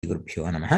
ಗುರುಭ್ಯೋ ನಮಃ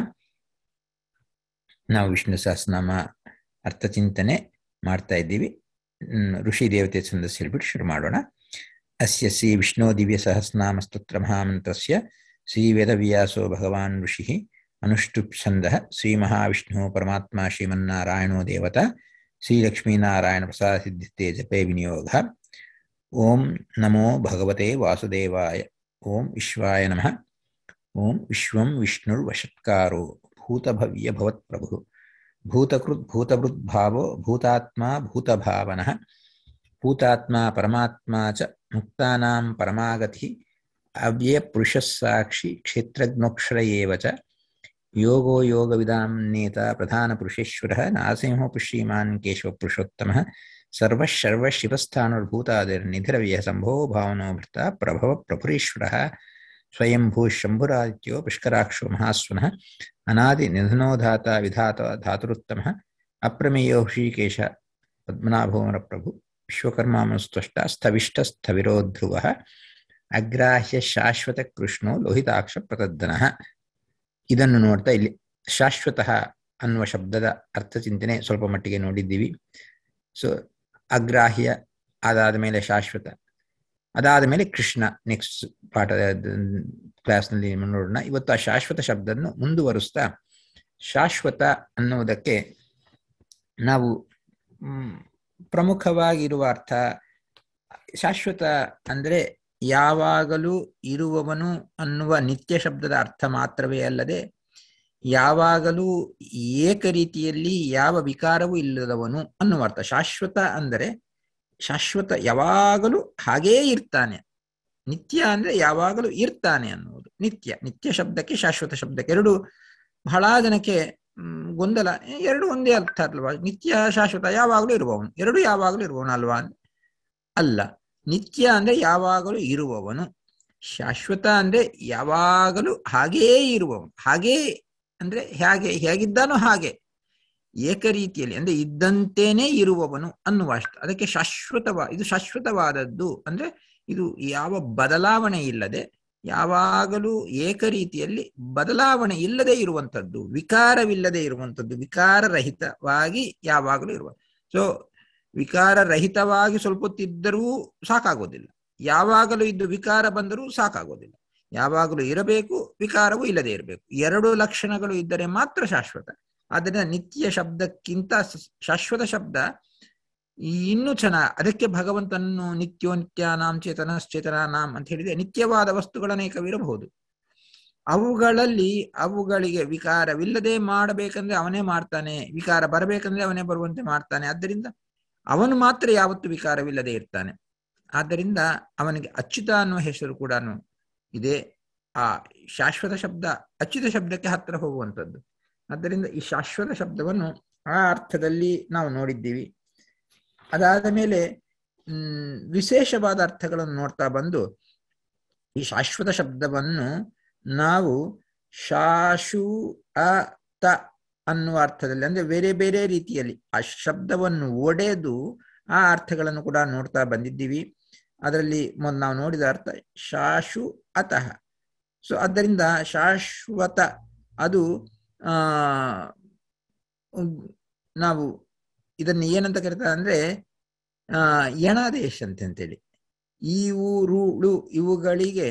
ನಾವು ವಿಷ್ಣು ಸಹಸ್ರನಾಮ ಅರ್ಥಚಿಂತನೆ ಮಾಡ್ತಾ ಇದ್ದೀವಿ ಋಷಿ ದೇವತೆ ಛಂದಸ್ ಹೇಳ್ಬಿಟ್ಟು ಶುರು ಮಾಡೋಣ ಅಸ್ಯ ಶ್ರೀ ವಿಷ್ಣು ದಿವ್ಯ ಸಹಸ್ರನಾಮ ಸ್ತೋತ್ರ ಮಹಾಮಂತ್ರಸ್ಯ ಶ್ರೀ ವೇದವ್ಯಾಸೋ ಭಗವಾನ್ ಋಷಿ ಅನುಷ್ಠುಪ್ ಛಂದ ಶ್ರೀ ಮಹಾವಿಷ್ಣು ಪರಮಾತ್ಮ ಶ್ರೀಮನ್ನಾರಾಯಣೋ ದೇವತಾ ಶ್ರೀ ಲಕ್ಷ್ಮೀನಾರಾಯಣ ಪ್ರಸಾದ ಸಿದ್ಧಿತೆ ಜಪೆ ವಿನಿಯೋಗ ಓಂ ನಮೋ ಭಗವತೆ ವಾಸುದೇವಾಯ ಓಂ ವಿಶ್ವಾಯ ನಮಃ ಓಂ ವಿಶ್ವಂ ವಿಷ್ಣುರ್ವಷತ್ಕಾರೋ ಭೂತಭವ್ಯ ಭವತ್ಪ್ರಭು ಭೂತಕೃತ್ ಭೂತಭೃದ್ಭಾವೋ ಭೂತಾತ್ಮ ಭೂತಭಾವನಃ ಭೂತಾತ್ಮ ಪರಮಾತ್ಮ ಚ ಮುಕ್ತಾನಾಂ ಪರಮಾಗತಿ ಅವ್ಯಯಪುರುಷಸ್ಸಾಕ್ಷಿ ಕ್ಷೇತ್ರಜ್ಞೋಕ್ಷರ ಏವ ಚ ಯೋಗೋ ಯೋಗವಿದಾಂ ನೇತ ಪ್ರಧಾನಪುರುಷೇಶ್ವರः ನಾರಸಿಂಹೋ ಶ್ರೀಮಾನ್ ಕೇಶವಪುರುಷೋತ್ತಮः ಸರ್ವಶರ್ವಶಿವಸ್ಥಾನುರ್ಭೂತಾದಿರ್ನಿಧಿರವ್ಯः ಸಂಭೋ ಭಾವನೋ ಭರ್ತ ಪ್ರಭವ ಪ್ರಭುರೇಶ್ವರः ಸ್ವಯಂಭೂ ಶಂಭುರಾದಿತ್ಯೋ ಪುಷ್ಕರಾಕ್ಷೋ ಮಹಾಸ್ವನಃ ಅನಾದಿ ನಿಧನೋಧಾತ ವಿಧಾತ ಧಾತುರುತ್ತಮಃ ಅಪ್ರಮೇಯೋ ಹೃಷಿಕೇಶ ಪದ್ಮನಾಭೋಮರ ಪ್ರಭು ವಿಶ್ವಕರ್ಮಾಮನುಸ್ತಷ್ಟ ಸ್ಥವಿಷ್ಟಸ್ಥವಿರೋ ಧ್ರುವಃ ಅಗ್ರಾಹ್ಯ ಶಾಶ್ವತ ಕೃಷ್ಣೋ ಲೋಹಿತಾಕ್ಷ ಪ್ರತದ್ದನಃ ಇದನ್ನು ನೋಡ್ತಾ ಇಲ್ಲಿ ಶಾಶ್ವತಃ ಅನ್ನುವ ಶಬ್ದದ ಅರ್ಥಚಿಂತನೆ ಸ್ವಲ್ಪ ಮಟ್ಟಿಗೆ ನೋಡಿದ್ದೀವಿ ಸೊ ಅಗ್ರಾಹ್ಯ ಅದಾದ ಮೇಲೆ ಶಾಶ್ವತ ಅದಾದ ಮೇಲೆ ಕೃಷ್ಣ ನೆಕ್ಸ್ಟ್ ಪಾಠದ ಕ್ಲಾಸ್ನಲ್ಲಿ ನೋಡೋಣ ಇವತ್ತು ಆ ಶಾಶ್ವತ ಶಬ್ದವನ್ನು ಮುಂದುವರಿಸ್ತಾ ಶಾಶ್ವತ ಅನ್ನುವುದಕ್ಕೆ ನಾವು ಪ್ರಮುಖವಾಗಿರುವ ಅರ್ಥ ಶಾಶ್ವತ ಅಂದರೆ ಯಾವಾಗಲೂ ಇರುವವನು ಅನ್ನುವ ನಿತ್ಯ ಶಬ್ದದ ಅರ್ಥ ಮಾತ್ರವೇ ಅಲ್ಲದೆ ಯಾವಾಗಲೂ ಏಕ ರೀತಿಯಲ್ಲಿ ಯಾವ ವಿಕಾರವೂ ಇಲ್ಲದವನು ಅನ್ನುವ ಅರ್ಥ ಶಾಶ್ವತ ಅಂದರೆ ಶಾಶ್ವತ ಯಾವಾಗಲೂ ಹಾಗೇ ಇರ್ತಾನೆ ನಿತ್ಯ ಅಂದ್ರೆ ಯಾವಾಗಲೂ ಇರ್ತಾನೆ ಅನ್ನುವುದು ನಿತ್ಯ ನಿತ್ಯ ಶಬ್ದಕ್ಕೆ ಶಾಶ್ವತ ಶಬ್ದಕ್ಕೆ ಎರಡು ಬಹಳ ಜನಕ್ಕೆ ಗೊಂದಲ ಎರಡು ಒಂದೇ ಅರ್ಥ ಅಲ್ವಾ ನಿತ್ಯ ಶಾಶ್ವತ ಯಾವಾಗಲೂ ಇರುವವನು ಎರಡು ಯಾವಾಗಲೂ ಇರುವವನು ಅಲ್ವಾ ಅಲ್ಲ ನಿತ್ಯ ಅಂದ್ರೆ ಯಾವಾಗಲೂ ಇರುವವನು ಶಾಶ್ವತ ಅಂದ್ರೆ ಯಾವಾಗಲೂ ಹಾಗೇ ಇರುವವನು ಹಾಗೇ ಅಂದ್ರೆ ಹೇಗೆ ಹೇಗಿದ್ದಾನೋ ಹಾಗೆ ಏಕ ರೀತಿಯಲ್ಲಿ ಅಂದ್ರೆ ಇದ್ದಂತೇನೆ ಇರುವವನು ಅನ್ನುವ ಅಷ್ಟು ಅದಕ್ಕೆ ಶಾಶ್ವತವ ಇದು ಶಾಶ್ವತವಾದದ್ದು ಅಂದ್ರೆ ಇದು ಯಾವ ಬದಲಾವಣೆ ಇಲ್ಲದೆ ಯಾವಾಗಲೂ ಏಕ ರೀತಿಯಲ್ಲಿ ಬದಲಾವಣೆ ಇಲ್ಲದೆ ಇರುವಂಥದ್ದು ವಿಕಾರವಿಲ್ಲದೆ ಇರುವಂಥದ್ದು ವಿಕಾರರಹಿತವಾಗಿ ಯಾವಾಗಲೂ ಇರುವ ಸೊ ವಿಕಾರರಹಿತವಾಗಿ ಸ್ವಲ್ಪ ಹೊತ್ತಿದ್ದರೂ ಸಾಕಾಗೋದಿಲ್ಲ ಯಾವಾಗಲೂ ಇದ್ದು ವಿಕಾರ ಬಂದರೂ ಸಾಕಾಗೋದಿಲ್ಲ ಯಾವಾಗಲೂ ಇರಬೇಕು ವಿಕಾರವೂ ಇಲ್ಲದೆ ಇರಬೇಕು ಎರಡು ಲಕ್ಷಣಗಳು ಇದ್ದರೆ ಮಾತ್ರ ಶಾಶ್ವತ ಆದ್ದರಿಂದ ನಿತ್ಯ ಶಬ್ದಕ್ಕಿಂತ ಶಾಶ್ವತ ಶಬ್ದ ಇನ್ನೂ ಚೆನ್ನಾಗಿ ಅದಕ್ಕೆ ಭಗವಂತನನ್ನು ನಿತ್ಯೋ ನಿತ್ಯಾನಾಂ ಚೇತನಶ್ಚೇತನಾನಾಂ ಅಂತ ಹೇಳಿದೆ ನಿತ್ಯವಾದ ವಸ್ತುಗಳನೇಕವಿರಬಹುದು ಅವುಗಳಲ್ಲಿ ಅವುಗಳಿಗೆ ವಿಕಾರವಿಲ್ಲದೆ ಮಾಡಬೇಕಂದ್ರೆ ಅವನೇ ಮಾಡ್ತಾನೆ ವಿಕಾರ ಬರಬೇಕಂದ್ರೆ ಅವನೇ ಬರುವಂತೆ ಮಾಡ್ತಾನೆ ಆದ್ದರಿಂದ ಅವನು ಮಾತ್ರ ಯಾವತ್ತು ವಿಕಾರವಿಲ್ಲದೆ ಇರ್ತಾನೆ ಆದ್ದರಿಂದ ಅವನಿಗೆ ಅಚ್ಯುತ ಅನ್ನುವ ಹೆಸರು ಕೂಡ ಇದೆ ಆ ಶಾಶ್ವತ ಶಬ್ದ ಅಚ್ಯುತ ಶಬ್ದಕ್ಕೆ ಹತ್ತಿರ ಹೋಗುವಂಥದ್ದು ಆದ್ದರಿಂದ ಈ ಶಾಶ್ವತ ಶಬ್ದವನ್ನು ಆ ಅರ್ಥದಲ್ಲಿ ನಾವು ನೋಡಿದ್ದೀವಿ ಅದಾದ ಮೇಲೆ ಹ್ಮ್ ವಿಶೇಷವಾದ ಅರ್ಥಗಳನ್ನು ನೋಡ್ತಾ ಬಂದು ಈ ಶಾಶ್ವತ ಶಬ್ದವನ್ನು ನಾವು ಶಾಶು ಅ ತ ಅನ್ನುವ ಅರ್ಥದಲ್ಲಿ ಅಂದ್ರೆ ಬೇರೆ ಬೇರೆ ರೀತಿಯಲ್ಲಿ ಆ ಶಬ್ದವನ್ನು ಒಡೆದು ಆ ಅರ್ಥಗಳನ್ನು ಕೂಡ ನೋಡ್ತಾ ಬಂದಿದ್ದೀವಿ ಅದರಲ್ಲಿ ಮೊದಲು ನಾವು ನೋಡಿದ ಅರ್ಥ ಶಾಶು ಅತಃ ಸೊ ಆದ್ದರಿಂದ ಶಾಶ್ವತ ಅದು ಆ ನಾವು ಇದನ್ನು ಏನಂತ ಕರೀತಾರೆ ಅಂದ್ರೆ ಆ ಯಣಾದೇಶ ಅಂತೇಳಿ ಈ ಊರುಳು ಇವುಗಳಿಗೆ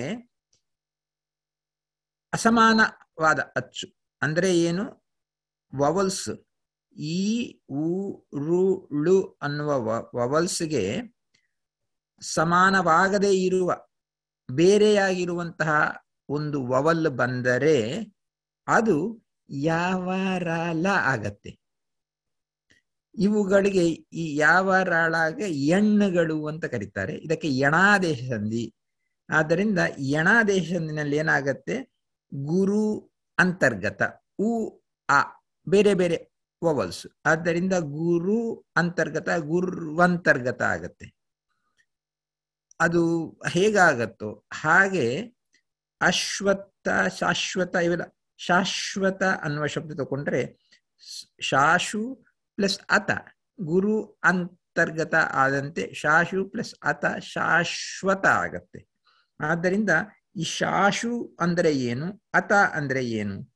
ಅಸಮಾನವಾದ ಅಚ್ಚು ಅಂದ್ರೆ ಏನು ವವಲ್ಸ್ ಈ ಊರುಳು ಅನ್ನುವ ವವಲ್ಸ್ಗೆ ಸಮಾನವಾಗದೇ ಇರುವ ಬೇರೆಯಾಗಿರುವಂತಹ ಒಂದು ವವಲ್ ಬಂದರೆ ಅದು ಯಾವರಾಲ ಆಗತ್ತೆ ಇವುಗಳಿಗೆ ಈ ಯಾವರಾಳಾಗ ಎಣ್ಣುಗಳು ಅಂತ ಕರೀತಾರೆ ಇದಕ್ಕೆ ಯಣಾದೇಶ ಸಂಧಿ ಆದ್ದರಿಂದ ಯಣಾದೇಶ ಸಂಧಿನಲ್ಲಿ ಏನಾಗತ್ತೆ ಗುರು ಅಂತರ್ಗತ ಉ ಆ ಬೇರೆ ಬೇರೆ ವವಲ್ಸ್ ಆದ್ದರಿಂದ ಗುರು ಅಂತರ್ಗತ ಗುರ್ವಂತರ್ಗತ ಆಗತ್ತೆ ಅದು ಹೇಗಾಗತ್ತೋ ಹಾಗೆ ಅಶ್ವತ್ಥ ಶಾಶ್ವತ ಇವೆಲ್ಲ ಶಾಶ್ವತ ಅನ್ನುವ ಶಬ್ದ ತಗೊಂಡ್ರೆ ಶಾಶು ಪ್ಲಸ್ ಅತ ಗುರು ಅಂತರ್ಗತ ಆದಂತೆ ಶಾಶು ಪ್ಲಸ್ ಅತ ಶಾಶ್ವತ ಆಗತ್ತೆ ಆದ್ದರಿಂದ ಈ ಶಾಶು ಅಂದರೆ ಏನು ಅತ ಅಂದರೆ ಏನು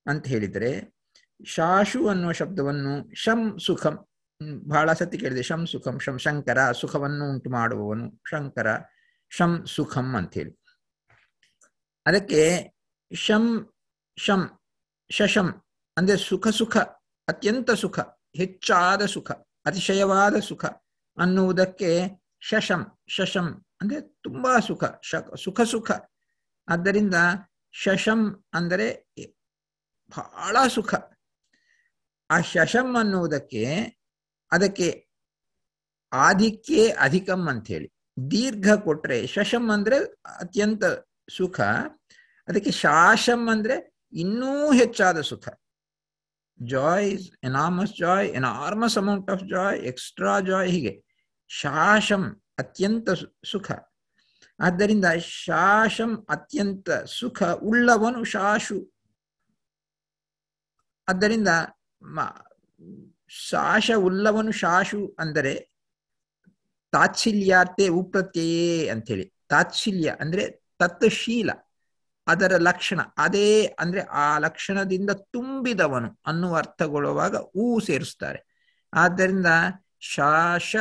ಅಂತ ಹೇಳಿದರೆ ಶಾಶು ಅನ್ನುವ ಶಬ್ದವನ್ನು ಶಂ ಸುಖಂ ಹ್ಮ್, ಬಹಳ ಸತಿ ಕೇಳಿದೆ ಶಂ ಸುಖಂ ಶಂ ಶಂಕರ ಸುಖವನ್ನು ಉಂಟು ಮಾಡುವವನು ಶಂಕರ ಶಂ ಸುಖಂ ಅಂತೇಳಿ ಅದಕ್ಕೆ ಶಂ ಶಂ ಶಶಂ ಅಂದ್ರೆ ಸುಖ ಸುಖ ಅತ್ಯಂತ ಸುಖ ಹೆಚ್ಚಾದ ಸುಖ ಅತಿಶಯವಾದ ಸುಖ ಅನ್ನುವುದಕ್ಕೆ ಶಶಂ ಶಶಂ ಅಂದ್ರೆ ತುಂಬಾ ಸುಖ ಶ- ಸುಖ ಸುಖ ಆದ್ದರಿಂದ ಶಶಂ ಅಂದರೆ ಬಹಳ ಸುಖ ಆ ಶಶಂ ಅನ್ನುವುದಕ್ಕೆ ಅದಕ್ಕೆ ಆದಿಕ್ಕೆ ಅಧಿಕಂ ಅಂತ ಹೇಳಿ ದೀರ್ಘ ಕೊಟ್ರೆ ಶಶಂ ಅಂದ್ರೆ ಅತ್ಯಂತ ಸುಖ ಅದಕ್ಕೆ ಶಾಶಂ ಅಂದ್ರೆ ಇನ್ನೂ ಹೆಚ್ಚಾದ ಸುಖ joy enormous joy enormous amount of joy extra joy ಹೀಗೆ ಶಾಶಂ ಅತ್ಯಂತ ಸು- ಸುಖ ಆದ್ದರಿಂದ ಶಾಶಂ ಅತ್ಯಂತ ಸುಖ ಉಳ್ಳವನು ಶಾಶು ಆದ್ದರಿಂದ ಮ- ಶಾಶ ಉಳ್ಳವನು ಶಾಶು ಅಂದರೆ ತಾತ್ಸಲ್ಯಾರ್ತೆ ಉಪ್ರತ್ಯಯೇ ಅಂಥೇಳಿ ತಾತ್ಸಲ್ಯ ಅಂದ್ರೆ ತತ್ಶೀಲ ಅದರ ಲಕ್ಷಣ ಅದೇ ಅಂದ್ರೆ ಆ ಲಕ್ಷಣದಿಂದ ತುಂಬಿದವನು ಅನ್ನುವ ಅರ್ಥಗೊಳ್ಳುವಾಗ ಊ ಸೇರಿಸ್ತಾರೆ ಆದ್ದರಿಂದ ಶಾಶ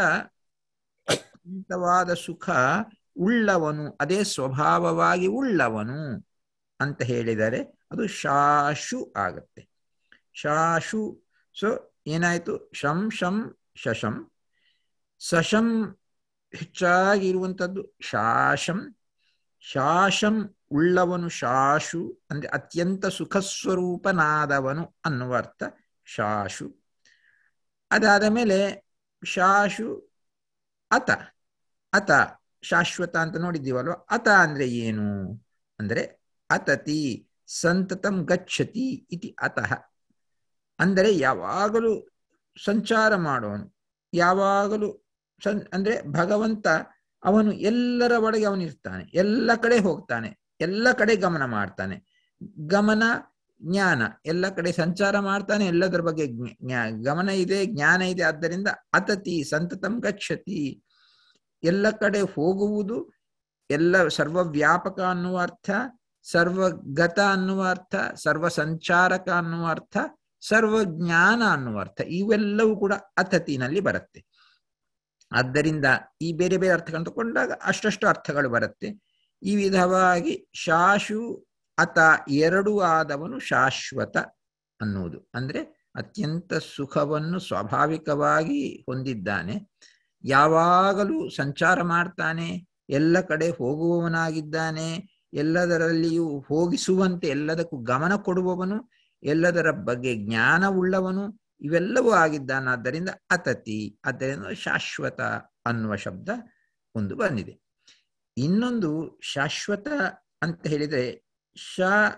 ಅತ್ಯಂತವಾದ ಸುಖ ಉಳ್ಳವನು ಅದೇ ಸ್ವಭಾವವಾಗಿ ಉಳ್ಳವನು ಅಂತ ಹೇಳಿದರೆ ಅದು ಶಾಶು ಆಗತ್ತೆ ಶಾಶು ಸೊ ಏನಾಯ್ತು ಶಂ ಶಂ ಶಶಂ ಸಶಂ ಹೆಚ್ಚಾಗಿರುವಂಥದ್ದು ಶಾಶಂ ಶಾಶಂ ಉಳ್ಳವನು ಶಾಶು ಅಂದ್ರೆ ಅತ್ಯಂತ ಸುಖ ಸ್ವರೂಪನಾದವನು ಅನ್ನುವ ಅರ್ಥ ಶಾಶು ಅದಾದ ಮೇಲೆ ಶಾಶು ಅತ ಅತ ಶಾಶ್ವತ ಅಂತ ನೋಡಿದ್ದೀವಲ್ವ ಅತ ಅಂದ್ರೆ ಏನು ಅಂದ್ರೆ ಅತತಿ ಸಂತತಂ ಗಚ್ಚತಿ ಇತಿ ಅತಃ ಅಂದರೆ ಯಾವಾಗಲೂ ಸಂಚಾರ ಮಾಡುವನು ಯಾವಾಗಲೂ ಸಂ ಅಂದ್ರೆ ಭಗವಂತ ಅವನು ಎಲ್ಲರ ಒಳಗೆ ಅವನಿರ್ತಾನೆ ಎಲ್ಲ ಕಡೆ ಹೋಗ್ತಾನೆ ಎಲ್ಲ ಕಡೆ ಗಮನ ಮಾಡ್ತಾನೆ ಗಮನ ಜ್ಞಾನ ಎಲ್ಲ ಕಡೆ ಸಂಚಾರ ಮಾಡ್ತಾನೆ ಎಲ್ಲದರ ಬಗ್ಗೆ ಜ್ಞ- ಜ್ಞಾ- ಗಮನ ಇದೆ ಜ್ಞಾನ ಇದೆ ಆದ್ದರಿಂದ ಅತತಿ ಸಂತತಂ ಗಚ್ಚತಿ ಎಲ್ಲ ಕಡೆ ಹೋಗುವುದು ಎಲ್ಲ ಸರ್ವವ್ಯಾಪಕ ಅನ್ನುವ ಅರ್ಥ ಸರ್ವಗತ ಅನ್ನುವ ಅರ್ಥ ಸರ್ವ ಸಂಚಾರಕ ಅನ್ನುವ ಅರ್ಥ ಸರ್ವಜ್ಞಾನ ಅನ್ನುವ ಅರ್ಥ ಇವೆಲ್ಲವೂ ಕೂಡ ಅತತಿನಲ್ಲಿ ಬರುತ್ತೆ ಆದ್ದರಿಂದ ಈ ಬೇರೆ ಬೇರೆ ಅರ್ಥಗಳನ್ನು ತಗೊಂಡಾಗ ಅಷ್ಟಷ್ಟು ಅರ್ಥಗಳು ಬರುತ್ತೆ ಈ ವಿಧವಾಗಿ ಶಾಶು ಅತ ಎರಡು ಆದವನು ಶಾಶ್ವತ ಅನ್ನುವುದು ಅಂದ್ರೆ ಅತ್ಯಂತ ಸುಖವನ್ನು ಸ್ವಾಭಾವಿಕವಾಗಿ ಹೊಂದಿದ್ದಾನೆ ಯಾವಾಗಲೂ ಸಂಚಾರ ಮಾಡ್ತಾನೆ ಎಲ್ಲ ಕಡೆ ಹೋಗುವವನಾಗಿದ್ದಾನೆ ಎಲ್ಲದರಲ್ಲಿಯೂ ಹೋಗಿಸುವಂತೆ ಎಲ್ಲದಕ್ಕೂ ಗಮನ ಕೊಡುವವನು ಎಲ್ಲದರ ಬಗ್ಗೆ ಜ್ಞಾನ ಉಳ್ಳವನು ಇವೆಲ್ಲವೂ ಆಗಿದ್ದಾನಾದ್ದರಿಂದ ಅತತಿ ಆದ್ದರಿಂದ ಶಾಶ್ವತ ಅನ್ನುವ ಶಬ್ದ ಒಂದು ಬಂದಿದೆ ಇನ್ನೊಂದು ಶಾಶ್ವತ ಅಂತ ಹೇಳಿದ್ರೆ ಶ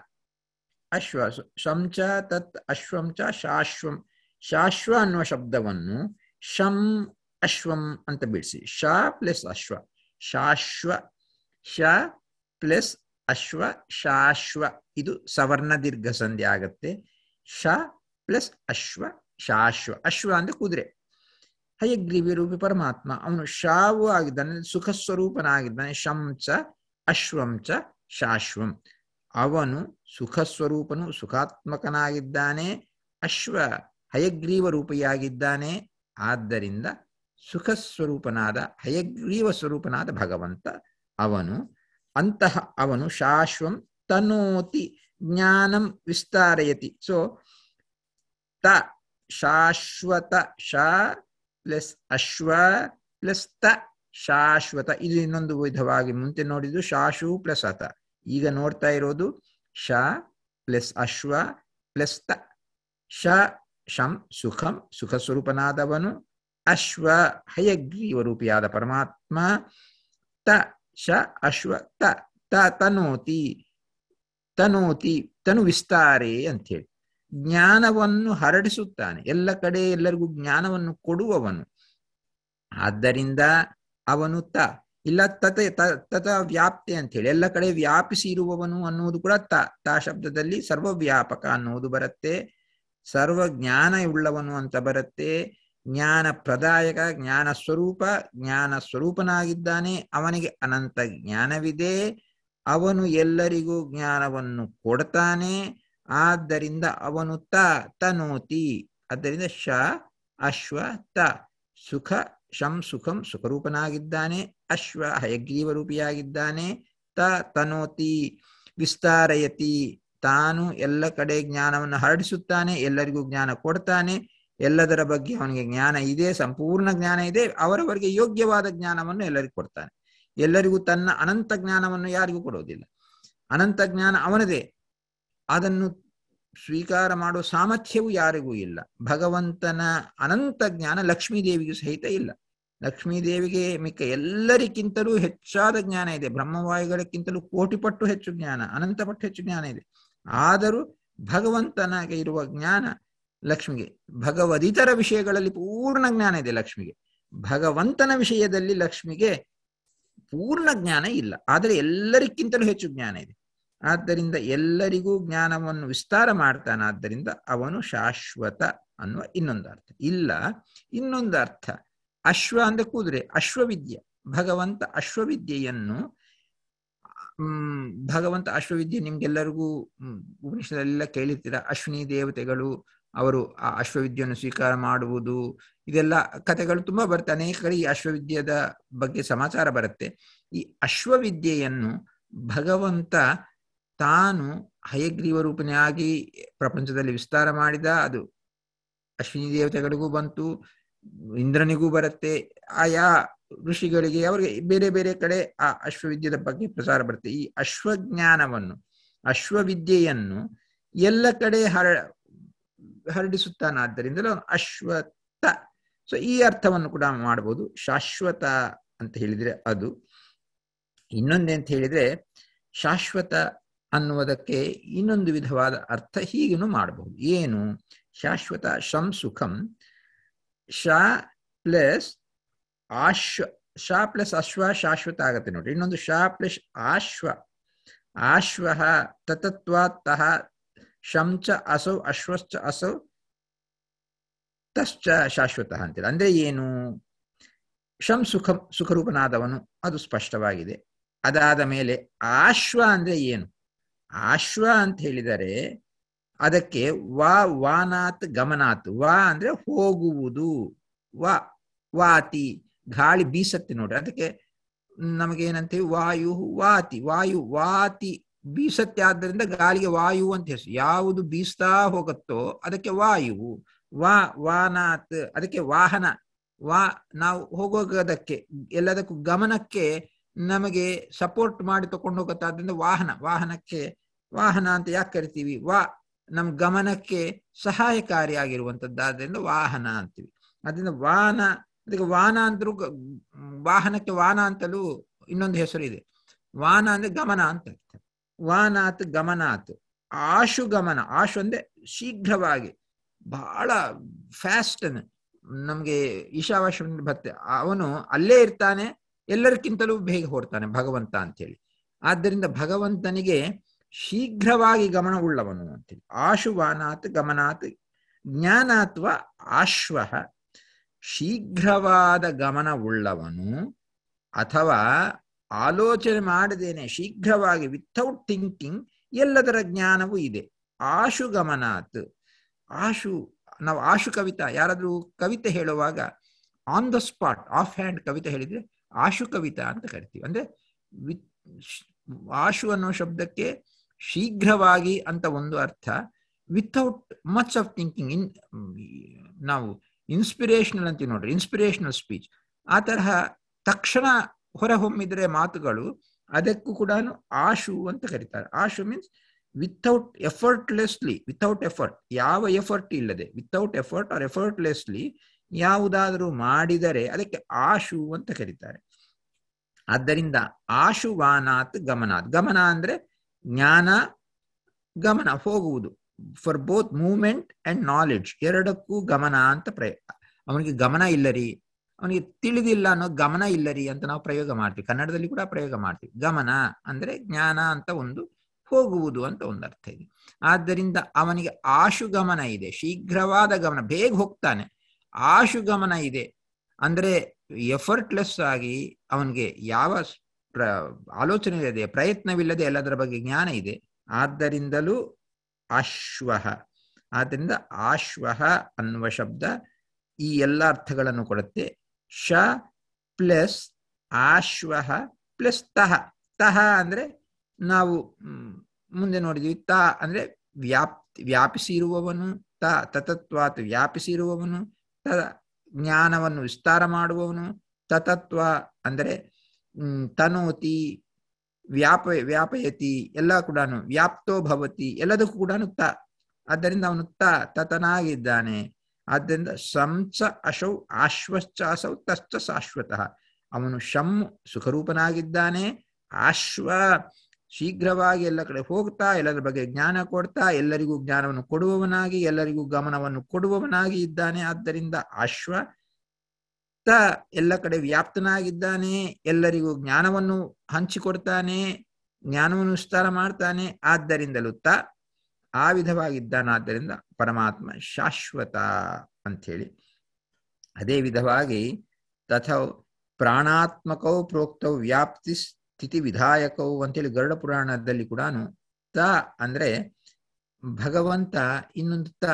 ಅಶ್ವ ಶಂಚ ತತ್ ಅಶ್ವಂಚ ಶಾಶ್ವಂ ಶಾಶ್ವ ಅನ್ನುವ ಶಬ್ದವನ್ನು ಶಂ ಅಶ್ವಂ ಅಂತ ಬಿಡಿಸಿ ಶ ಪ್ಲಸ್ ಅಶ್ವ ಶಾಶ್ವ ಶ ಪ್ಲಸ್ ಅಶ್ವ ಶಾಶ್ವ ಇದು ಸವರ್ಣ ದೀರ್ಘ ಸಂಧಿ ಆಗತ್ತೆ ಶ ಪ್ಲಸ್ ಅಶ್ವ ಶಾಶ್ವ ಅಶ್ವ ಅಂದ್ರೆ ಕುದುರೆ ಹಯಗ್ರೀವಿ ರೂಪಿ ಪರಮಾತ್ಮ ಅವನು ಶಾವು ಆಗಿದ್ದಾನೆ ಸುಖ ಸ್ವರೂಪನಾಗಿದ್ದಾನೆ ಶಂಚ ಅಶ್ವಂಚ ಶಾಶ್ವಂ ಅವನು ಸುಖ ಸ್ವರೂಪನು ಸುಖಾತ್ಮಕನಾಗಿದ್ದಾನೆ ಅಶ್ವ ಹಯಗ್ರೀವ ರೂಪಿಯಾಗಿದ್ದಾನೆ ಆದ್ದರಿಂದ ಸುಖ ಸ್ವರೂಪನಾದ ಹಯಗ್ರೀವ ಸ್ವರೂಪನಾದ ಭಗವಂತ ಅವನು ಅಂತಹ ಅವನು ಶಾಶ್ವಂ ತನೋತಿ ಜ್ಞಾನಂ ವಿಸ್ತಾರಯತಿ ಸೊ ತ ಶಾಶ್ವತ ಶಾ ಪ್ಲಸ್ ಅಶ್ವ ಪ್ಲಸ್ ತ ಶಾಶ್ವತ ಇದು ಇನ್ನೊಂದು ವಿಧವಾಗಿ ಮುಂಚೆ ನೋಡಿದ್ದು ಶಾಶು ಪ್ಲಸ್ ಅತ ಈಗ ನೋಡ್ತಾ ಇರೋದು ಶ ಪ್ಲಸ್ ಅಶ್ವ ಪ್ಲಸ್ ತ ಶ ಶಂ ಸುಖಂ ಸುಖ ಸ್ವರೂಪನಾದವನು ಅಶ್ವ ಹಯಗ್ರೀವ ರೂಪಿಯಾದ ಪರಮಾತ್ಮ ತ ಶ ಅಶ್ವ ತ ತ ತನೋತಿ ತನೋತಿ ತನು ವಿಸ್ತಾರೇ ಅಂಥೇಳಿ ಜ್ಞಾನವನ್ನು ಹರಡಿಸುತ್ತಾನೆ ಎಲ್ಲ ಕಡೆ ಎಲ್ಲರಿಗೂ ಜ್ಞಾನವನ್ನು ಕೊಡುವವನು ಆದ್ದರಿಂದ ಅವನು ತ ಇಲ್ಲ ತತ ತತ ವ್ಯಾಪ್ತಿ ಅಂತ ಹೇಳಿ ಎಲ್ಲ ಕಡೆ ವ್ಯಾಪಿಸಿ ಇರುವವನು ಅನ್ನುವುದು ಕೂಡ ತ ತ ಶಬ್ದದಲ್ಲಿ ಸರ್ವವ್ಯಾಪಕ ಅನ್ನುವುದು ಬರುತ್ತೆ ಸರ್ವ ಜ್ಞಾನ ಉಳ್ಳವನು ಅಂತ ಬರುತ್ತೆ ಜ್ಞಾನ ಪ್ರದಾಯಕ ಜ್ಞಾನ ಸ್ವರೂಪ ಜ್ಞಾನ ಸ್ವರೂಪನಾಗಿದ್ದಾನೆ ಅವನಿಗೆ ಅನಂತ ಜ್ಞಾನವಿದೆ ಅವನು ಎಲ್ಲರಿಗೂ ಜ್ಞಾನವನ್ನು ಕೊಡ್ತಾನೆ ಆದ್ದರಿಂದ ಅವನು ತ ತನೋತಿ ಆದ್ದರಿಂದ ಶ ಅಶ್ವ ತ ಸುಖ ಶಂ ಸುಖಂ ಸುಖರೂಪನಾಗಿದ್ದಾನೆ ಅಶ್ವ ಹಯಗ್ರೀವ ರೂಪಿಯಾಗಿದ್ದಾನೆ ತ ತನೋತಿ ವಿಸ್ತಾರಯತಿ ತಾನು ಎಲ್ಲ ಕಡೆ ಜ್ಞಾನವನ್ನು ಹರಡಿಸುತ್ತಾನೆ ಎಲ್ಲರಿಗೂ ಜ್ಞಾನ ಕೊಡ್ತಾನೆ ಎಲ್ಲದರ ಬಗ್ಗೆ ಅವನಿಗೆ ಜ್ಞಾನ ಇದೆ ಸಂಪೂರ್ಣ ಜ್ಞಾನ ಇದೆ ಅವರವರಿಗೆ ಯೋಗ್ಯವಾದ ಜ್ಞಾನವನ್ನು ಎಲ್ಲರಿಗೂ ಕೊಡ್ತಾನೆ ಎಲ್ಲರಿಗೂ ತನ್ನ ಅನಂತ ಜ್ಞಾನವನ್ನು ಯಾರಿಗೂ ಕೊಡುವುದಿಲ್ಲ ಅನಂತ ಜ್ಞಾನ ಅವನದೇ ಅದನ್ನು ಸ್ವೀಕಾರ ಮಾಡುವ ಸಾಮರ್ಥ್ಯವೂ ಯಾರಿಗೂ ಇಲ್ಲ ಭಗವಂತನ ಅನಂತ ಜ್ಞಾನ ಲಕ್ಷ್ಮೀದೇವಿಗೂ ಸಹಿತ ಇಲ್ಲ ಲಕ್ಷ್ಮೀದೇವಿಗೆ ಮಿಕ್ಕ ಎಲ್ಲರಿಗಿಂತಲೂ ಹೆಚ್ಚಾದ ಜ್ಞಾನ ಇದೆ ಬ್ರಹ್ಮವಾಯುಗಳಕ್ಕಿಂತಲೂ ಕೋಟಿ ಪಟ್ಟು ಹೆಚ್ಚು ಜ್ಞಾನ ಅನಂತ ಪಟ್ಟು ಹೆಚ್ಚು ಜ್ಞಾನ ಇದೆ ಆದರೂ ಭಗವಂತನಿಗೆ ಇರುವ ಜ್ಞಾನ ಲಕ್ಷ್ಮಿಗೆ ಭಗವದಿತರ ವಿಷಯಗಳಲ್ಲಿ ಪೂರ್ಣ ಜ್ಞಾನ ಇದೆ ಲಕ್ಷ್ಮಿಗೆ ಭಗವಂತನ ವಿಷಯದಲ್ಲಿ ಲಕ್ಷ್ಮಿಗೆ ಪೂರ್ಣ ಜ್ಞಾನ ಇಲ್ಲ ಆದರೆ ಎಲ್ಲರಿಗಿಂತಲೂ ಹೆಚ್ಚು ಜ್ಞಾನ ಇದೆ ಆದ್ದರಿಂದ ಎಲ್ಲರಿಗೂ ಜ್ಞಾನವನ್ನು ವಿಸ್ತಾರ ಮಾಡ್ತಾನೆ ಆದ್ದರಿಂದ ಅವನು ಶಾಶ್ವತ ಅನ್ನುವ ಇನ್ನೊಂದು ಅರ್ಥ ಇಲ್ಲ ಇನ್ನೊಂದು ಅರ್ಥ ಅಶ್ವ ಅಂದ್ರೆ ಕುದುರೆ ಅಶ್ವವಿದ್ಯೆ ಭಗವಂತ ಅಶ್ವವಿದ್ಯೆಯನ್ನು ಹ್ಮ್ ಭಗವಂತ ಅಶ್ವವಿದ್ಯೆ ನಿಮ್ಗೆಲ್ಲರಿಗೂ ಉಪನಿಷದಲ್ಲೆಲ್ಲ ಕೇಳಿರ್ತೀರ ಅಶ್ವಿನಿ ದೇವತೆಗಳು ಅವರು ಆ ಅಶ್ವವಿದ್ಯೆಯನ್ನು ಸ್ವೀಕಾರ ಮಾಡುವುದು ಇದೆಲ್ಲ ಕಥೆಗಳು ತುಂಬಾ ಬರುತ್ತೆ ಅನೇಕ ಕಡೆ ಈ ಅಶ್ವವಿದ್ಯೆದ ಬಗ್ಗೆ ಸಮಾಚಾರ ಬರುತ್ತೆ ಈ ಅಶ್ವವಿದ್ಯೆಯನ್ನು ಭಗವಂತ ತಾನು ಹಯಗ್ರೀವ ರೂಪನೆಯಾಗಿ ಪ್ರಪಂಚದಲ್ಲಿ ವಿಸ್ತಾರ ಮಾಡಿದ ಅದು ಅಶ್ವಿನಿ ದೇವತೆಗಳಿಗೂ ಬಂತು ಇಂದ್ರನಿಗೂ ಬರುತ್ತೆ ಆಯಾ ಋಷಿಗಳಿಗೆ ಅವರಿಗೆ ಬೇರೆ ಬೇರೆ ಕಡೆ ಆ ಅಶ್ವವಿದ್ಯದ ಬಗ್ಗೆ ಪ್ರಸಾರ ಬರುತ್ತೆ ಈ ಅಶ್ವಜ್ಞಾನವನ್ನು ಅಶ್ವವಿದ್ಯೆಯನ್ನು ಎಲ್ಲ ಕಡೆ ಹರ ಹರಡಿಸುತ್ತಾನಾದ್ದರಿಂದಲೂ ಅವನು ಅಶ್ವತ ಸೊ ಈ ಅರ್ಥವನ್ನು ಕೂಡ ಮಾಡಬಹುದು ಶಾಶ್ವತ ಅಂತ ಹೇಳಿದ್ರೆ ಅದು ಇನ್ನೊಂದೇಂತ ಹೇಳಿದ್ರೆ ಶಾಶ್ವತ ಅನ್ನುವುದಕ್ಕೆ ಇನ್ನೊಂದು ವಿಧವಾದ ಅರ್ಥ ಹೀಗೇನು ಮಾಡಬಹುದು ಏನು ಶಾಶ್ವತ ಶಂ ಸುಖಂ ಶ ಪ್ಲಸ್ ಆಶ್ವ ಶ ಪ್ಲಸ್ ಅಶ್ವ ಶಾಶ್ವತ ಆಗತ್ತೆ ನೋಡ್ರಿ ಇನ್ನೊಂದು ಶ ಪ್ಲಸ್ ಆಶ್ವ ಆಶ್ವ ತತತ್ವಾತ್ತಃ ಶಂಚ ಅಸೌ ಅಶ್ವಶ್ಚ ಅಸೌ ತಶ್ಚ ಶಾಶ್ವತ ಅಂತೇಳಿ ಅಂದ್ರೆ ಏನು ಶಂ ಸುಖ ಸುಖರೂಪನಾದವನು ಅದು ಸ್ಪಷ್ಟವಾಗಿದೆ ಅದಾದ ಮೇಲೆ ಆಶ್ವ ಅಂದ್ರೆ ಏನು ಆಶ್ವ ಅಂತ ಹೇಳಿದರೆ ಅದಕ್ಕೆ ವಾ ವಾನಾತ್ ಗಮನಾತ್ ವಾ ಅಂದ್ರೆ ಹೋಗುವುದು ವಾ ವಾತಿ ಗಾಳಿ ಬೀಸತ್ತೆ ನೋಡ್ರಿ ಅದಕ್ಕೆ ನಮಗೆ ಏನಂತೀವಿ ವಾಯು ವಾತಿ ವಾಯು ವಾತಿ ಬೀಸತ್ತೆ ಆದ್ದರಿಂದ ಗಾಳಿಗೆ ವಾಯು ಅಂತ ಹೆಸರು ಯಾವುದು ಬೀಸ್ತಾ ಹೋಗುತ್ತೋ ಅದಕ್ಕೆ ವಾಯು ವಾ ವಾನಾತ್ ಅದಕ್ಕೆ ವಾಹನ ವಾ ನಾವು ಹೋಗೋದಕ್ಕೆ ಎಲ್ಲದಕ್ಕೂ ಗಮನಕ್ಕೆ ನಮಗೆ ಸಪೋರ್ಟ್ ಮಾಡಿ ತಕೊಂಡು ಹೋಗುತ್ತಾದ್ರಿಂದ ವಾಹನ ವಾಹನಕ್ಕೆ ವಾಹನ ಅಂತ ಯಾಕೆ ಕರಿತೀವಿ ವಾ ನಮ್ಮ ಗಮನಕ್ಕೆ ಸಹಾಯಕಾರಿಯಾಗಿರುವಂತದ್ದಾದ್ರಿಂದ ವಾಹನ ಅಂತೀವಿ ಅದರಿಂದ ವಾಹನ ಅದಕ್ಕೆ ವಾಹನ ಅಂತಲೂ ವಾಹನಕ್ಕೆ ವಾಹನ ಅಂತಲೂ ಇನ್ನೊಂದು ಹೆಸರು ಇದೆ ವಾಹನ ಅಂದ್ರೆ ಗಮನ ಅಂತ ವಾನಾತ್ ಗಮನಾತ್ ಆಶು ಗಮನ ಆಶು ಅಂದ್ರೆ ಶೀಘ್ರವಾಗಿ ಬಹಳ ಫ್ಯಾಸ್ಟ್ ನಮ್ಗೆ ಈಶಾವಾಶ ಬರುತ್ತೆ ಅವನು ಅಲ್ಲೇ ಇರ್ತಾನೆ ಎಲ್ಲರಿಗಿಂತಲೂ ಬೇಗ ಹೊಡ್ತಾನೆ ಭಗವಂತ ಅಂತೇಳಿ ಆದ್ದರಿಂದ ಭಗವಂತನಿಗೆ ಶೀಘ್ರವಾಗಿ ಗಮನ ಉಳ್ಳವನು ಅಂತೇಳಿ ಆಶುವಾನಾತ್ ಗಮನಾತ್ ಜ್ಞಾನಾತ್ವ ಆಶ್ವ ಶೀಘ್ರವಾದ ಗಮನ ಉಳ್ಳವನು ಅಥವಾ ಆಲೋಚನೆ ಮಾಡದೇನೆ ಶೀಘ್ರವಾಗಿ ವಿಥೌಟ್ ಥಿಂಕಿಂಗ್ ಎಲ್ಲದರ ಜ್ಞಾನವೂ ಇದೆ ಆಶು ಗಮನಾತ್ ಆಶು ನಾವು ಆಶು ಕವಿತಾ ಯಾರಾದ್ರೂ ಕವಿತೆ ಹೇಳುವಾಗ on the spot off hand ಕವಿತೆ ಹೇಳಿದ್ರೆ ಆಶು ಕವಿತಾ ಅಂತ ಕರಿತೀವಿ ಅಂದ್ರೆ ವಿತ್ ಆಶು ಅನ್ನೋ ಶಬ್ದಕ್ಕೆ ಶೀಘ್ರವಾಗಿ ಅಂತ ಒಂದು ಅರ್ಥ ವಿಥೌಟ್ ಮಚ್ ಆಫ್ ಥಿಂಕಿಂಗ್ ಇನ್ ನಾವು ಇನ್ಸ್ಪಿರೇಷನಲ್ ಅಂತೀವಿ ನೋಡ್ರಿ ಇನ್ಸ್ಪಿರೇಷನಲ್ ಸ್ಪೀಚ್ ಆ ತರಹ ತಕ್ಷಣ ಹೊರಹೊಮ್ಮಿದ್ರೆ ಮಾತುಗಳು ಅದಕ್ಕೂ ಕೂಡ ಆಶು ಅಂತ ಕರೀತಾರೆ ಆಶು means without effortlessly without effort ಯಾವ ಎಫರ್ಟ್ ಇಲ್ಲದೆ ವಿಥೌಟ್ ಎಫರ್ಟ್ ಆರ್ ಎಫರ್ಟ್ಲೆಸ್ಲಿ ಯಾವುದಾದರೂ ಮಾಡಿದರೆ ಅದಕ್ಕೆ ಆಶು ಅಂತ ಕರೀತಾರೆ ಆದ್ದರಿಂದ ಆಶುವಾನಾತ್ ಗಮನಾತ್ ಗಮನ ಅಂದ್ರೆ ಜ್ಞಾನ ಗಮನ ಹೋಗುವುದು for both movement and knowledge ಎರಡಕ್ಕೂ ಗಮನ ಅಂತ ಪ್ರಯ ಅವನಿಗೆ ಗಮನ ಇಲ್ಲರಿ ಅವನಿಗೆ ತಿಳಿದಿಲ್ಲ ಅನ್ನೋ ಗಮನ ಇಲ್ಲರಿ ಅಂತ ನಾವು ಪ್ರಯೋಗ ಮಾಡ್ತೀವಿ ಕನ್ನಡದಲ್ಲಿ ಕೂಡ ಪ್ರಯೋಗ ಮಾಡ್ತೀವಿ ಗಮನ ಅಂದ್ರೆ ಜ್ಞಾನ ಅಂತ ಒಂದು ಹೋಗುವುದು ಅಂತ ಒಂದು ಅರ್ಥ ಇದೆ ಆದ್ದರಿಂದ ಅವನಿಗೆ ಆಶು ಗಮನ ಇದೆ ಶೀಘ್ರವಾದ ಗಮನ ಬೇಗ ಹೋಗ್ತಾನೆ ಆಶು ಗಮನ ಇದೆ ಅಂದ್ರೆ ಎಫರ್ಟ್ಲೆಸ್ ಆಗಿ ಅವನಿಗೆ ಯಾವ ಪ್ರ ಆಲೋಚನೆ ಇದೆ ಪ್ರಯತ್ನವಿಲ್ಲದೆ ಎಲ್ಲದರ ಬಗ್ಗೆ ಜ್ಞಾನ ಇದೆ ಆದ್ದರಿಂದಲೂ ಆಶ್ವ ಆದ್ದರಿಂದ ಆಶ್ವ ಅನ್ನುವ ಶಬ್ದ ಈ ಎಲ್ಲ ಅರ್ಥಗಳನ್ನು ಕೊಡುತ್ತೆ ಶ ಪ್ಲಸ್ ಆಶ್ವ ಪ್ಲಸ್ ತಹ ತಹ ಅಂದ್ರೆ ನಾವು ಮ್, ಮುಂದೆ ನೋಡಿದ್ವಿ ತ ಅಂದ್ರೆ ವ್ಯಾಪ್ತಿ ವ್ಯಾಪಿಸಿರುವವನು ತ ತತತ್ವಾತ್ ವ್ಯಾಪಿಸಿರುವವನು ತ ಜ್ಞಾನವನ್ನು ವಿಸ್ತಾರ ಮಾಡುವವನು ತತತ್ವ ಅಂದರೆ ಮ್, ತನೋತಿ ವ್ಯಾಪ ವ್ಯಾಪಯತಿ ಎಲ್ಲ ಕೂಡ ವ್ಯಾಪ್ತೋ ಭವತಿ ಎಲ್ಲದಕ್ಕೂ ಕೂಡ ತ ಆದ್ದರಿಂದ ಅವನು ತ ತತನಾಗಿದ್ದಾನೆ ಆದ್ದರಿಂದ ಸಂಸ ಅಶೌ ಆಶ್ವಶ್ಚ ಅಸೌ ತಶ್ಚ ಶಾಶ್ವತಃ ಅವನು ಶಂ ಸುಖರೂಪನಾಗಿದ್ದಾನೆ ಆಶ್ವ ಶೀಘ್ರವಾಗಿ ಎಲ್ಲ ಕಡೆ ಹೋಗ್ತಾ ಎಲ್ಲರ ಬಗ್ಗೆ ಜ್ಞಾನ ಕೊಡ್ತಾ ಎಲ್ಲರಿಗೂ ಜ್ಞಾನವನ್ನು ಕೊಡುವವನಾಗಿ ಎಲ್ಲರಿಗೂ ಗಮನವನ್ನು ಕೊಡುವವನಾಗಿ ಇದ್ದಾನೆ ಆದ್ದರಿಂದ ಆಶ್ವ ತ ಎಲ್ಲ ಕಡೆ ವ್ಯಾಪ್ತನಾಗಿದ್ದಾನೆ ಎಲ್ಲರಿಗೂ ಜ್ಞಾನವನ್ನು ಹಂಚಿಕೊಡ್ತಾನೆ ಜ್ಞಾನವನ್ನು ವಿಸ್ತಾರ ಮಾಡ್ತಾನೆ ಆದ್ದರಿಂದಲೂ ತ ಆ ವಿಧವಾಗಿದ್ದಾನಾದ್ದರಿಂದ ಪರಮಾತ್ಮ ಶಾಶ್ವತ ಅಂಥೇಳಿ ಅದೇ ವಿಧವಾಗಿ ತಥ ಪ್ರಾಣಾತ್ಮಕೌ ಪ್ರೋಕ್ತೌ ವ್ಯಾಪ್ತಿ ಸ್ಥಿತಿ ವಿಧಾಯಕವು ಅಂತೇಳಿ ಗರುಡ ಪುರಾಣದಲ್ಲಿ ಕೂಡ ತ ಅಂದ್ರೆ ಭಗವಂತ ಇನ್ನೊಂದು ತ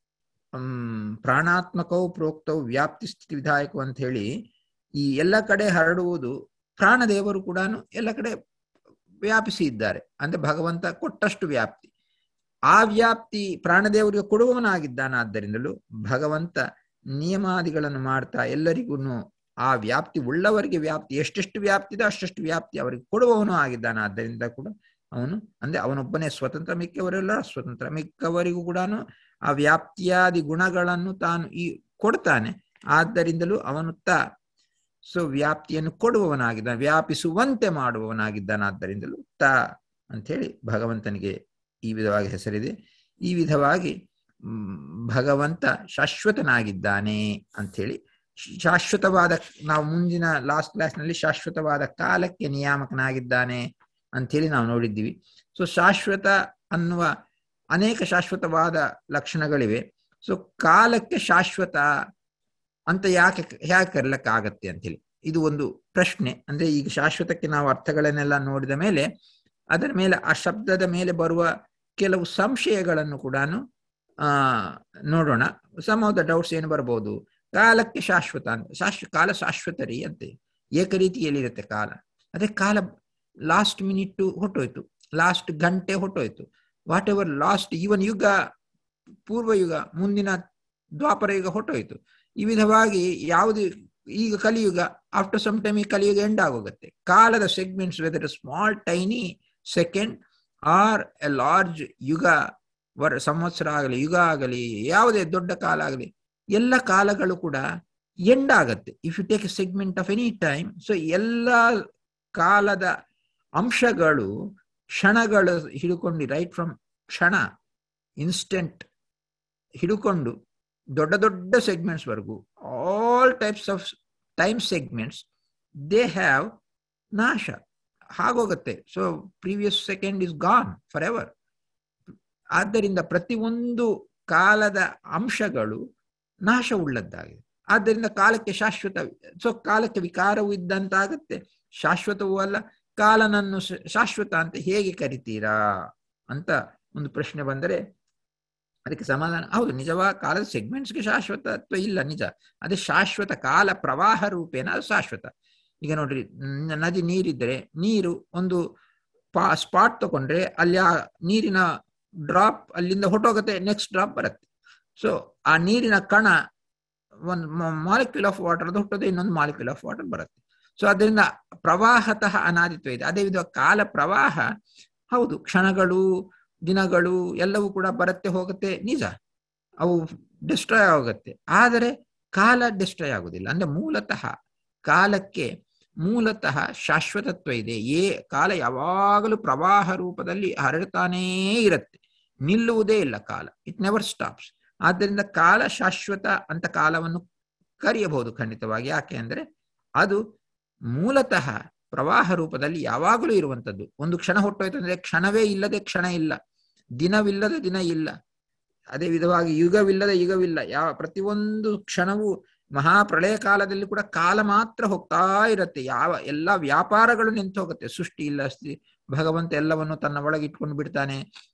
ಹ್ಮ್, ಪ್ರಾಣಾತ್ಮಕವು ಪ್ರೋಕ್ತವು ವ್ಯಾಪ್ತಿ ಸ್ಥಿತಿ ವಿಧಾಯಕವು ಅಂತ ಹೇಳಿ ಈ ಎಲ್ಲ ಕಡೆ ಹರಡುವುದು ಪ್ರಾಣದೇವರು ಕೂಡ ಎಲ್ಲ ಕಡೆ ವ್ಯಾಪಿಸಿ ಇದ್ದಾರೆ ಅಂದ್ರೆ ಭಗವಂತ ಕೊಟ್ಟಷ್ಟು ವ್ಯಾಪ್ತಿ ಆ ವ್ಯಾಪ್ತಿ ಪ್ರಾಣದೇವರಿಗೆ ಕೊಡುವವನಾಗಿದ್ದಾನಾದ್ದರಿಂದಲೂ ಭಗವಂತ ನಿಯಮಾದಿಗಳನ್ನು ಮಾಡ್ತಾ ಎಲ್ಲರಿಗೂ ಆ ವ್ಯಾಪ್ತಿ ಉಳ್ಳವರಿಗೆ ವ್ಯಾಪ್ತಿ ಎಷ್ಟೆಷ್ಟು ವ್ಯಾಪ್ತಿ ಇದೆ ಅಷ್ಟೆಷ್ಟು ವ್ಯಾಪ್ತಿ ಅವರಿಗೆ ಕೊಡುವವನು ಆಗಿದ್ದಾನೆ ಆದ್ದರಿಂದ ಕೂಡ ಅವನು ಅಂದ್ರೆ ಅವನೊಬ್ಬನೇ ಸ್ವತಂತ್ರ ಮಿಕ್ಕವರೆಲ್ಲ ಸ್ವತಂತ್ರ ಮಿಕ್ಕವರಿಗೂ ಕೂಡ ಆ ವ್ಯಾಪ್ತಿಯಾದಿ ಗುಣಗಳನ್ನು ತಾನು ಈ ಕೊಡ್ತಾನೆ ಆದ್ದರಿಂದಲೂ ಅವನು ತ ಸೊ ವ್ಯಾಪ್ತಿಯನ್ನು ಕೊಡುವವನಾಗಿದ್ದಾನೆ ವ್ಯಾಪಿಸುವಂತೆ ಮಾಡುವವನಾಗಿದ್ದಾನಾದ್ದರಿಂದಲೂ ತ ಅಂಥೇಳಿ ಭಗವಂತನಿಗೆ ಈ ವಿಧವಾಗಿ ಹೆಸರಿದೆ ಈ ವಿಧವಾಗಿ ಮ್, ಭಗವಂತ ಶಾಶ್ವತನಾಗಿದ್ದಾನೆ ಅಂಥೇಳಿ ಶಾಶ್ವತವಾದ ನಾವು ಮುಂದಿನ ಲಾಸ್ಟ್ ಕ್ಲಾಸ್ನಲ್ಲಿ ಶಾಶ್ವತವಾದ ಕಾಲಕ್ಕೆ ನಿಯಾಮಕನಾಗಿದ್ದಾನೆ ಅಂಥೇಳಿ ನಾವು ನೋಡಿದ್ದೀವಿ ಸೊ ಶಾಶ್ವತ ಅನ್ನುವ ಅನೇಕ ಶಾಶ್ವತವಾದ ಲಕ್ಷಣಗಳಿವೆ ಸೊ ಕಾಲಕ್ಕೆ ಶಾಶ್ವತ ಅಂತ ಯಾಕೆ ಯಾಕೆ ಕರೀಲಕ್ಕಾಗತ್ತೆ ಅಂತೇಳಿ ಇದು ಒಂದು ಪ್ರಶ್ನೆ ಅಂದ್ರೆ ಈಗ ಶಾಶ್ವತಕ್ಕೆ ನಾವು ಅರ್ಥಗಳನ್ನೆಲ್ಲ ನೋಡಿದ ಮೇಲೆ ಅದರ ಮೇಲೆ ಆ ಶಬ್ದದ ಮೇಲೆ ಬರುವ ಕೆಲವು ಸಂಶಯಗಳನ್ನು ಕೂಡ ಆ ನೋಡೋಣ ಸಮ್ ಆಫ್ ದ ಡೌಟ್ಸ್ ಏನು ಬರ್ಬೋದು ಕಾಲಕ್ಕೆ ಶಾಶ್ವತ ಅಂತ ಶಾಶ್ವ ಕಾಲ ಶಾಶ್ವತ ರೀ ಅಂತೆ ಏಕರೀತಿಯಲ್ಲಿರುತ್ತೆ ಕಾಲ ಅದೇ ಕಾಲ ಲಾಸ್ಟ್ ಮಿನಿಟ್ ಹೊಟ್ಟೋಯ್ತು ಲಾಸ್ಟ್ ಗಂಟೆ ಹೊಟ್ಟೋಯ್ತು ವಾಟ್ ಎವರ್ ಲಾಸ್ಟ್ ಇವನ್ ಯುಗ ಪೂರ್ವ ಯುಗ ಮುಂದಿನ ದ್ವಾಪರ ಯುಗ ಹೊಟ್ಟೋಯ್ತು ಈ ವಿಧವಾಗಿ ಯಾವುದು ಈಗ ಕಲಿಯುಗ ಆಫ್ಟರ್ ಸಮ್ ಟೈಮ್ ಈ ಕಲಿಯುಗ ಎಂಡ್ ಆಗೋಗುತ್ತೆ ಕಾಲದ segments whether small tiny second or a large ಯುಗ ವರ್ ಸಂವತ್ಸರ ಆಗಲಿ ಯುಗ ಆಗಲಿ ಯಾವುದೇ ದೊಡ್ಡ ಕಾಲ ಆಗಲಿ ಎಲ್ಲ ಕಾಲಗಳು ಕೂಡ ಎಂಡ್ ಆಗತ್ತೆ if you take a segment of any time so ಎಲ್ಲ ಕಾಲದ ಅಂಶಗಳು ಕ್ಷಣಗಳು ಹಿಡ್ಕೊಂಡು ರೈಟ್ ಫ್ರಮ್ ಕ್ಷಣ ಇನ್ಸ್ಟೆಂಟ್ ಹಿಡ್ಕೊಂಡು ದೊಡ್ಡ ದೊಡ್ಡ ಸೆಗ್ಮೆಂಟ್ಸ್ ವರೆಗೂ all types of time segments they have ನಾಶ ಹಾಗೋಗುತ್ತೆ so previous second is gone forever ಆದ್ದರಿಂದ ಪ್ರತಿಯೊಂದು ಕಾಲದ ಅಂಶಗಳು ನಾಶವುಳ್ಳದ್ದಾಗಿದೆ ಆದ್ದರಿಂದ ಕಾಲಕ್ಕೆ ಶಾಶ್ವತ ಸೊ ಕಾಲಕ್ಕೆ ವಿಕಾರವೂ ಇದ್ದಂತಾಗತ್ತೆ ಶಾಶ್ವತವೂ ಅಲ್ಲ ಕಾಲನನ್ನು ಶಾಶ್ವತ ಅಂತ ಹೇಗೆ ಕರಿತೀರಾ ಅಂತ ಒಂದು ಪ್ರಶ್ನೆ ಬಂದರೆ ಅದಕ್ಕೆ ಸಮಾಧಾನ ಹೌದು ನಿಜವಾ ಕಾಲದ ಸೆಗ್ಮೆಂಟ್ಸ್ಗೆ ಶಾಶ್ವತತ್ವ ಇಲ್ಲ ನಿಜ ಅದೇ ಶಾಶ್ವತ ಕಾಲ ಪ್ರವಾಹ ರೂಪೇನ ಅದು ಶಾಶ್ವತ ಈಗ ನೋಡ್ರಿ ನದಿ ನೀರಿದ್ರೆ ನೀರು ಒಂದು ಪಾ ಸ್ಪಾಟ್ ತಗೊಂಡ್ರೆ ಅಲ್ಲಿ ಆ ನೀರಿನ ಡ್ರಾಪ್ ಅಲ್ಲಿಂದ ಹೊಟ್ಟೋಗುತ್ತೆ ನೆಕ್ಸ್ಟ್ ಡ್ರಾಪ್ ಬರುತ್ತೆ ಸೊ ಆ ನೀರಿನ ಕಣ ಒಂದು ಮಾಲಿಕ್ಯೂಲ್ ಆಫ್ ವಾಟರ್ ಅದು ಹುಟ್ಟೋದು ಇನ್ನೊಂದು ಮಾಲಿಕ್ಯೂಲ್ ಆಫ್ ವಾಟರ್ ಬರುತ್ತೆ ಸೊ ಅದರಿಂದ ಪ್ರವಾಹತಃ ಅನಾದಿತ್ವ ಇದೆ ಅದೇ ವಿಧ ಕಾಲ ಪ್ರವಾಹ ಹೌದು ಕ್ಷಣಗಳು ದಿನಗಳು ಎಲ್ಲವೂ ಕೂಡ ಬರುತ್ತೆ ಹೋಗುತ್ತೆ ನಿಜ ಅವು ಡಿಸ್ಟ್ರಾಯ್ ಆಗುತ್ತೆ ಆದರೆ ಕಾಲ ಡಿಸ್ಟ್ರಾಯ್ ಆಗುದಿಲ್ಲ ಅಂದ್ರೆ ಮೂಲತಃ ಕಾಲಕ್ಕೆ ಮೂಲತಃ ಶಾಶ್ವತತ್ವ ಇದೆ ಏ ಕಾಲ ಯಾವಾಗಲೂ ಪ್ರವಾಹ ರೂಪದಲ್ಲಿ ಹರಡ್ತಾನೇ ಇರುತ್ತೆ ನಿಲ್ಲುವುದೇ ಇಲ್ಲ ಕಾಲ ಇಟ್ ನೆವರ್ ಸ್ಟಾಪ್ಸ್ ಆದ್ದರಿಂದ ಕಾಲ ಶಾಶ್ವತ ಅಂತ ಕಾಲವನ್ನು ಕರೆಯಬಹುದು ಖಂಡಿತವಾಗಿ ಯಾಕೆ ಅಂದ್ರೆ ಅದು ಮೂಲತಃ ಪ್ರವಾಹ ರೂಪದಲ್ಲಿ ಯಾವಾಗಲೂ ಇರುವಂಥದ್ದು ಒಂದು ಕ್ಷಣ ಹುಟ್ಟೋಯ್ತು ಅಂದ್ರೆ ಕ್ಷಣವೇ ಇಲ್ಲದೆ ಕ್ಷಣ ಇಲ್ಲ ದಿನವಿಲ್ಲದೆ ದಿನ ಇಲ್ಲ ಅದೇ ವಿಧವಾಗಿ ಯುಗವಿಲ್ಲದೆ ಯುಗವಿಲ್ಲ ಯಾವ ಪ್ರತಿಯೊಂದು ಕ್ಷಣವೂ ಮಹಾಪ್ರಳಯ ಕಾಲದಲ್ಲಿ ಕೂಡ ಕಾಲ ಮಾತ್ರ ಹೋಗ್ತಾ ಇರುತ್ತೆ ಯಾವ ಎಲ್ಲ ವ್ಯಾಪಾರಗಳು ನಿಂತು ಹೋಗುತ್ತೆ ಸೃಷ್ಟಿ ಇಲ್ಲ ಭಗವಂತ ಎಲ್ಲವನ್ನು ತನ್ನ ಒಳಗೆ ಇಟ್ಕೊಂಡು ಬಿಡ್ತಾನೆ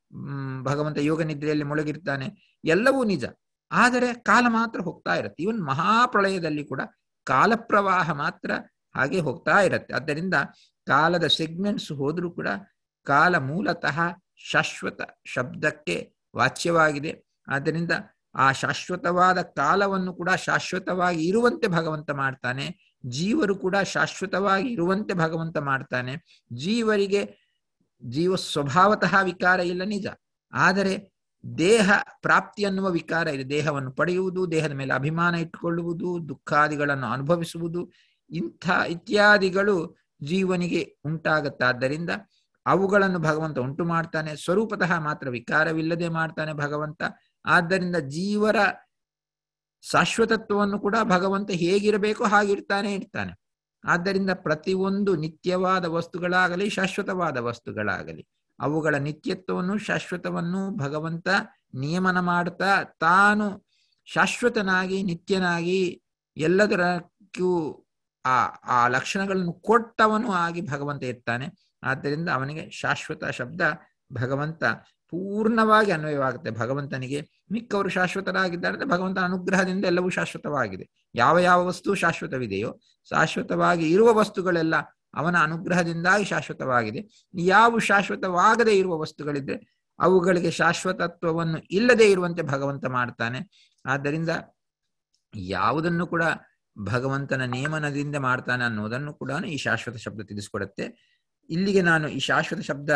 ಭಗವಂತ ಯೋಗ ನಿದ್ರೆಯಲ್ಲಿ ಮುಳುಗಿರ್ತಾನೆ ಎಲ್ಲವೂ ನಿಜ ಆದರೆ ಕಾಲ ಮಾತ್ರ ಹೋಗ್ತಾ ಇರುತ್ತೆ ಇವನ್ ಮಹಾಪ್ರಳಯದಲ್ಲಿ ಕೂಡ ಕಾಲ ಪ್ರವಾಹ ಮಾತ್ರ ಹಾಗೆ ಹೋಗ್ತಾ ಇರುತ್ತೆ ಆದ್ದರಿಂದ ಕಾಲದ ಸೆಗ್ಮೆಂಟ್ಸ್ ಹೋದ್ರೂ ಕೂಡ ಕಾಲ ಮೂಲತಃ ಶಾಶ್ವತ ಶಬ್ದಕ್ಕೆ ವಾಚ್ಯವಾಗಿದೆ ಆದ್ದರಿಂದ ಆ ಶಾಶ್ವತವಾದ ಕಾಲವನ್ನು ಕೂಡ ಶಾಶ್ವತವಾಗಿ ಇರುವಂತೆ ಭಗವಂತ ಮಾಡ್ತಾನೆ ಜೀವರು ಕೂಡ ಶಾಶ್ವತವಾಗಿ ಇರುವಂತೆ ಭಗವಂತ ಮಾಡ್ತಾನೆ ಜೀವರಿಗೆ ಜೀವ ಸ್ವಭಾವತಃ ವಿಕಾರ ಇಲ್ಲ ನಿಜ ಆದರೆ ದೇಹ ಪ್ರಾಪ್ತಿ ಅನ್ನುವ ವಿಕಾರ ಇದೆ ದೇಹವನ್ನು ಪಡೆಯುವುದು ದೇಹದ ಮೇಲೆ ಅಭಿಮಾನ ಇಟ್ಟುಕೊಳ್ಳುವುದು ದುಃಖಾದಿಗಳನ್ನು ಅನುಭವಿಸುವುದು ಇಂಥ ಇತ್ಯಾದಿಗಳು ಜೀವನಿಗೆ ಉಂಟಾಗತ್ತಾದ್ದರಿಂದ ಅವುಗಳನ್ನು ಭಗವಂತ ಉಂಟು ಮಾಡ್ತಾನೆ ಸ್ವರೂಪತಃ ಮಾತ್ರ ವಿಕಾರವಿಲ್ಲದೆ ಮಾಡ್ತಾನೆ ಭಗವಂತ ಆದ್ದರಿಂದ ಜೀವರ ಶಾಶ್ವತತ್ವವನ್ನು ಕೂಡ ಭಗವಂತ ಹೇಗಿರಬೇಕೋ ಹಾಗಿರ್ತಾನೆ ಇರ್ತಾನೆ ಆದ್ದರಿಂದ ಪ್ರತಿಯೊಂದು ನಿತ್ಯವಾದ ವಸ್ತುಗಳಾಗಲಿ ಶಾಶ್ವತವಾದ ವಸ್ತುಗಳಾಗಲಿ ಅವುಗಳ ನಿತ್ಯತ್ವವನ್ನು ಶಾಶ್ವತವನ್ನು ಭಗವಂತ ನಿಯಮನ ಮಾಡುತ್ತಾ ತಾನು ಶಾಶ್ವತನಾಗಿ ನಿತ್ಯನಾಗಿ ಎಲ್ಲದರಕ್ಕೂ ಆ ಆ ಲಕ್ಷಣಗಳನ್ನು ಕೊಟ್ಟವನು ಆಗಿ ಭಗವಂತ ಇರ್ತಾನೆ ಆದ್ದರಿಂದ ಅವನಿಗೆ ಶಾಶ್ವತ ಶಬ್ದ ಭಗವಂತ ಪೂರ್ಣವಾಗಿ ಅನ್ವಯವಾಗುತ್ತೆ ಭಗವಂತನಿಗೆ ಮಿಕ್ಕವರು ಶಾಶ್ವತರಾಗಿದ್ದಾರೆ ಅಂದರೆ ಭಗವಂತನ ಅನುಗ್ರಹದಿಂದ ಎಲ್ಲವೂ ಶಾಶ್ವತವಾಗಿದೆ ಯಾವ ಯಾವ ವಸ್ತು ಶಾಶ್ವತವಿದೆಯೋ ಶಾಶ್ವತವಾಗಿ ಇರುವ ವಸ್ತುಗಳೆಲ್ಲ ಅವನ ಅನುಗ್ರಹದಿಂದಾಗಿ ಶಾಶ್ವತವಾಗಿದೆ ಯಾವ ಶಾಶ್ವತವಾಗದೇ ಇರುವ ವಸ್ತುಗಳಿದ್ರೆ ಅವುಗಳಿಗೆ ಶಾಶ್ವತತ್ವವನ್ನು ಇಲ್ಲದೆ ಇರುವಂತೆ ಭಗವಂತ ಮಾಡ್ತಾನೆ ಆದ್ದರಿಂದ ಯಾವುದನ್ನು ಕೂಡ ಭಗವಂತನ ನಿಯಮನದಿಂದ ಮಾಡ್ತಾನೆ ಅನ್ನೋದನ್ನು ಕೂಡ ಈ ಶಾಶ್ವತ ಶಬ್ದ ತಿಳಿಸ್ಕೊಡುತ್ತೆ ಇಲ್ಲಿಗೆ ನಾನು ಈ ಶಾಶ್ವತ ಶಬ್ದ